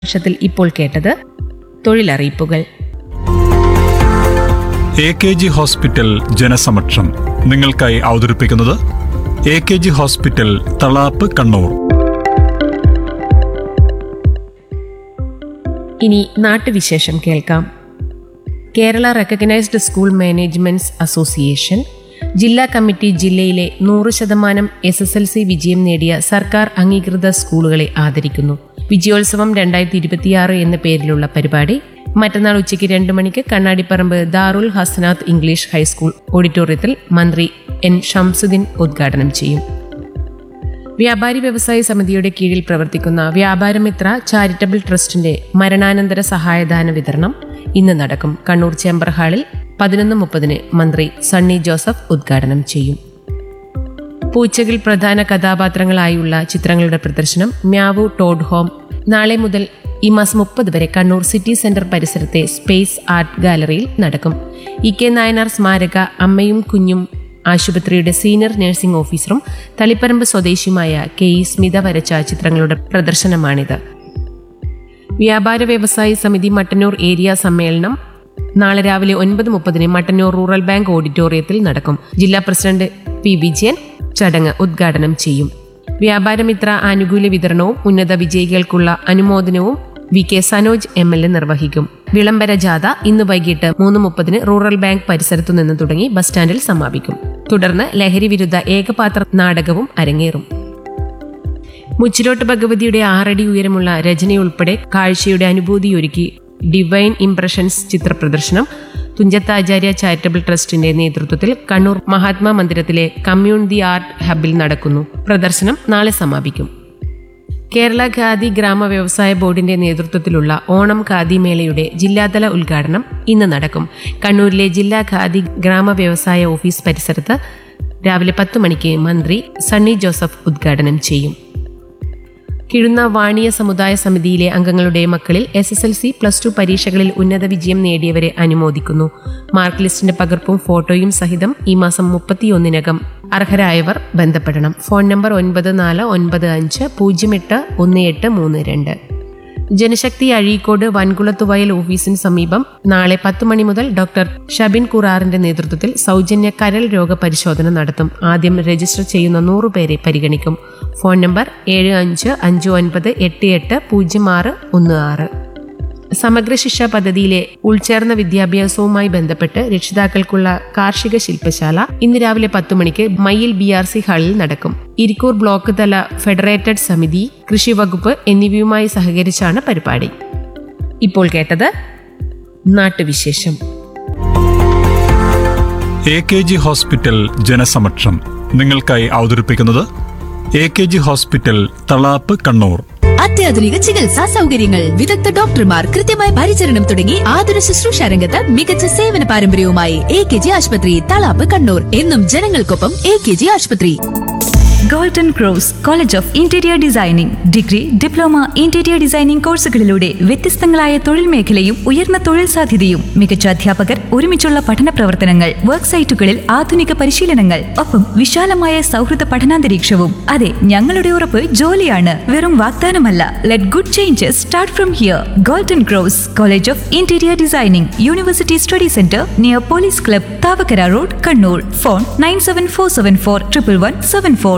വർഷത്തിൽ ഇപ്പോൾ കേട്ടത് തൊഴിലറിയിപ്പുകൾ എ കെ ജി ഹോസ്പിറ്റൽ ജനസമക്ഷം നിങ്ങൾക്കായി അവതരിപ്പിക്കുന്നത് A K G hospital Thalap Kannur ഇനി നാട്ടുവിശേഷം കേൾക്കാം Kerala recognised school managements association ജില്ലാ കമ്മിറ്റി ജില്ലയിലെ നൂറ് ശതമാനം എസ് എസ് എൽ സി വിജയം നേടിയ സർക്കാർ അംഗീകൃത സ്കൂളുകളെ ആദരിക്കുന്നു വിജയോത്സവം രണ്ടായിരത്തി ഇരുപത്തിയാറ് എന്ന പേരിലുള്ള പരിപാടി മറ്റന്നാൾ ഉച്ചയ്ക്ക് രണ്ട് മണിക്ക് കണ്ണാടിപ്പറമ്പ് ദാറുൽ ഹസനാത്ത് ഇംഗ്ലീഷ് ഹൈസ്കൂൾ ഓഡിറ്റോറിയത്തിൽ മന്ത്രി എൻ ഷംസുദ്ദീൻ ഉദ്ഘാടനം ചെയ്യും വ്യാപാരി വ്യവസായ സമിതിയുടെ കീഴിൽ പ്രവർത്തിക്കുന്ന വ്യാപാരമിത്ര ചാരിറ്റബിൾ ട്രസ്റ്റിന്റെ മരണാനന്തര സഹായദാന വിതരണം ഇന്ന് നടക്കും കണ്ണൂർ ചേംബർ ഹാളിൽ പതിനൊന്ന് മുപ്പതിന് മന്ത്രി സണ്ണി ജോസഫ് ഉദ്ഘാടനം ചെയ്യും പൂച്ചകിൽ പ്രധാന കഥാപാത്രങ്ങളായുള്ള ചിത്രങ്ങളുടെ പ്രദർശനം മ്യാവു ടോഡ് ഹോം നാളെ മുതൽ ഈ മാസം മുപ്പത് വരെ കണ്ണൂർ സിറ്റി സെന്റർ പരിസരത്തെ സ്പേസ് ആർട്ട് ഗാലറിയിൽ നടക്കും ഇ കെ നായനാർ സ്മാരക അമ്മയും കുഞ്ഞും ആശുപത്രിയുടെ സീനിയർ നഴ്സിംഗ് ഓഫീസറും തളിപ്പറമ്പ് സ്വദേശിയുമായ കെ ഇ സ്മിത വരച്ച ചിത്രങ്ങളുടെ പ്രദർശനമാണിത് വ്യാപാര വ്യവസായ സമിതി മട്ടന്നൂർ ഏരിയ സമ്മേളനം നാളെ രാവിലെ ഒൻപത് മുപ്പതിന് മട്ടന്നൂർ റൂറൽ ബാങ്ക് ഓഡിറ്റോറിയത്തിൽ നടക്കും ജില്ലാ പ്രസിഡന്റ് പി വിജയൻ ചടങ്ങ് ഉദ്ഘാടനം ചെയ്യും വ്യാപാരമിത്ര ആനുകൂല്യ വിതരണവും ഉന്നത വിജയികൾക്കുള്ള അനുമോദനവും V K Sanoj M L A നിർവഹിക്കും വിളംബര ജാഥ ഇന്ന് വൈകിട്ട് മൂന്ന് മുപ്പതിന് റൂറൽ ബാങ്ക് പരിസരത്തു നിന്ന് തുടങ്ങി ബസ് സ്റ്റാൻഡിൽ സമാപിക്കും തുടർന്ന് ലഹരി വിരുദ്ധ ഏകപാത്ര നാടകവും അരങ്ങേറും മുച്ചിലോട്ട് ഭഗവതിയുടെ ആറടി ഉയരമുള്ള രചനയുൾപ്പെടെ കാഴ്ചയുടെ അനുഭൂതിയൊരുക്കി ഡിവൈൻ ഇംപ്രഷൻസ് ചിത്ര പ്രദർശനം തുഞ്ചത്താചാര്യ ചാരിറ്റബിൾ ട്രസ്റ്റിന്റെ നേതൃത്വത്തിൽ കണ്ണൂർ മഹാത്മാ മന്ദിരത്തിലെ കമ്മ്യൂണിറ്റി ആർട്ട് ഹബിൽ നടക്കുന്നു പ്രദർശനം നാളെ സമാപിക്കും കേരള ഖാദി ഗ്രാമ വ്യവസായ ബോർഡിന്റെ നേതൃത്വത്തിലുള്ള ഓണം ഖാദി മേളയുടെ ജില്ലാതല ഉദ്ഘാടനം ഇന്ന് നടക്കും കണ്ണൂരിലെ ജില്ലാ ഖാദി ഗ്രാമ വ്യവസായ ഓഫീസ് പരിസരത്ത് രാവിലെ പത്ത് മണിക്ക് മന്ത്രി സണ്ണി ജോസഫ് ഉദ്ഘാടനം ചെയ്യും കിഴുന്ന വാണിയ സമുദായ സമിതിയിലെ അംഗങ്ങളുടെ മക്കളിൽ S S L C plus two പരീക്ഷകളിൽ ഉന്നത വിജയം നേടിയവരെ അനുമോദിക്കുന്നു മാർക്ക് ലിസ്റ്റിന്റെ പകർപ്പും ഫോട്ടോയും സഹിതം ഈ മാസം മുപ്പത്തിയൊന്നിനകം അർഹരായവർ ബന്ധപ്പെടണം ഫോൺ നമ്പർ ഒൻപത് നാല് ഒൻപത് അഞ്ച് പൂജ്യം എട്ട് ഒന്ന് എട്ട് മൂന്ന് രണ്ട് ജനശക്തി അഴീക്കോട് വൻകുളത്തുവയൽ ഓഫീസിന് സമീപം നാളെ പത്ത് മണി മുതൽ ഡോക്ടർ ഷബിൻ കുറാറിന്റെ നേതൃത്വത്തിൽ സൗജന്യ കരൾ രോഗ പരിശോധന നടത്തും ആദ്യം രജിസ്റ്റർ ചെയ്യുന്ന നൂറ് പേരെ പരിഗണിക്കും ഫോൺ നമ്പർ ഏഴ് അഞ്ച് അഞ്ച് ഒൻപത് എട്ട് എട്ട് പൂജ്യം ആറ് ഒന്ന് ആറ് സമഗ്ര ശിക്ഷ പദ്ധതിയിലെ ഉൾച്ചേർന്ന വിദ്യാഭ്യാസവുമായി ബന്ധപ്പെട്ട് രക്ഷിതാക്കൾക്കുള്ള കാർഷിക ശില്പശാല ഇന്ന് രാവിലെ പത്ത് മണിക്ക് മയിൽ ബി ആർ സി ഹാളിൽ നടക്കും ഇരിക്കൂർ ബ്ലോക്ക് തല ഫെഡറേറ്റഡ് സമിതി കൃഷി വകുപ്പ് എന്നിവയുമായി സഹകരിച്ചാണ് പരിപാടി ഇപ്പോൾ കേട്ടത് നാട്ടുവിശേഷം എ കെ ജി ഹോസ്പിറ്റൽ ജനസമക്ഷം നിങ്ങൾക്കായി അവതരിപ്പിക്കുന്നത് A K G hospital Thalap Kannur അത്യാധുനിക ചികിത്സാ സൗകര്യങ്ങൾ വിദഗ്ധ ഡോക്ടർമാർ കൃത്യമായ പരിചരണം തുടങ്ങി ആതുര ശുശ്രൂഷ രംഗത്ത് മികച്ച സേവന പാരമ്പര്യവുമായി എ കെ ജി ആശുപത്രി തളാപ്പ് കണ്ണൂർ എന്നും ജനങ്ങൾക്കൊപ്പം എ കെ ജി ആശുപത്രി golden cross college of interior designing degree diploma interior designing കോഴ്സുകളിലൂടെ വ്യത്യസ്തങ്ങളായ തൊഴിൽ മേഖലയും ഉയർന്ന തൊഴിൽ സാധ്യതയും മികച്ച അധ്യാപകർ ഒരുമിച്ചുള്ള പഠന പ്രവർത്തനങ്ങൾ വർക്ക് സൈറ്റുകളിൽ ആധുനിക പരിശീലനങ്ങൾ ഒപ്പം വിശാലമായ സൗഹൃദ പഠനാന്തരീക്ഷവും അതെ ഞങ്ങളുടെ ഉറപ്പ് ജോലിയാണ് വെറും വാഗ്ദാനമല്ല let good changes start from here golden cross college of interior designing university study centre near police club Thavakkara road Kannur phone nine seven four seven four triple one seven four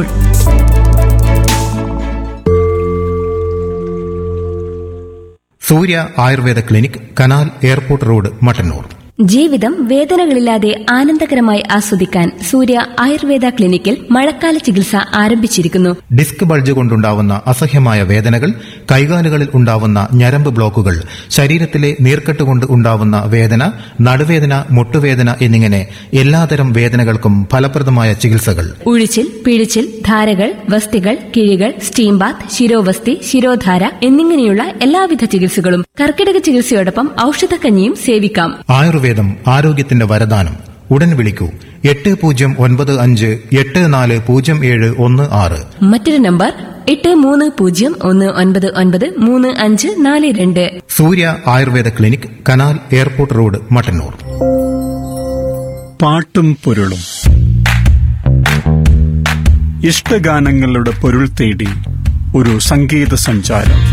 Surya Ayurveda clinic canal airport road Mattannur ജീവിതം വേദനകളില്ലാതെ ആനന്ദകരമായി ആസ്വദിക്കാൻ സൂര്യ ആയുർവേദ ക്ലിനിക്കിൽ മഴക്കാല ചികിത്സ ആരംഭിച്ചിരിക്കുന്നു disc bulge കൊണ്ടുണ്ടാവുന്ന അസഹ്യമായ വേദനകൾ കൈകാലുകളിൽ ഉണ്ടാവുന്ന ഞരമ്പ് ബ്ലോക്കുകൾ ശരീരത്തിലെ നീർക്കെട്ട് കൊണ്ട് ഉണ്ടാവുന്ന വേദന നടുവേദന മുട്ടുവേദന എന്നിങ്ങനെ എല്ലാതരം വേദനകൾക്കും ഫലപ്രദമായ ചികിത്സകൾ ഉഴിച്ചിൽ പിഴിച്ചിൽ ധാരകൾ വസ്തികൾ കിഴികൾ സ്റ്റീം ബാത്ത് ശിരോവസ്തി ശിരോധാര എന്നിങ്ങനെയുള്ള എല്ലാവിധ ചികിത്സകളും കർക്കിടക ചികിത്സയോടൊപ്പം ഔഷധക്കഞ്ഞിയും സേവിക്കാം ആയുർവേദം ആരോഗ്യത്തിന്റെ വരദാനം ഉടൻ വിളിക്കൂ എട്ട് പൂജ്യം ഒൻപത് അഞ്ച് എട്ട് നാല് പൂജ്യം ഏഴ് ഒന്ന് ആറ് മറ്റൊരു നമ്പർ എട്ട് മൂന്ന് പൂജ്യം ഒന്ന് ഒൻപത് ഒൻപത് മൂന്ന് അഞ്ച് നാല് രണ്ട് Surya Ayurveda clinic canal airport road Mattannur പാട്ടും പൊരുളും ഇഷ്ടഗാനങ്ങളുടെ പൊരുൾ തേടി ഒരു സംഗീത സഞ്ചാരം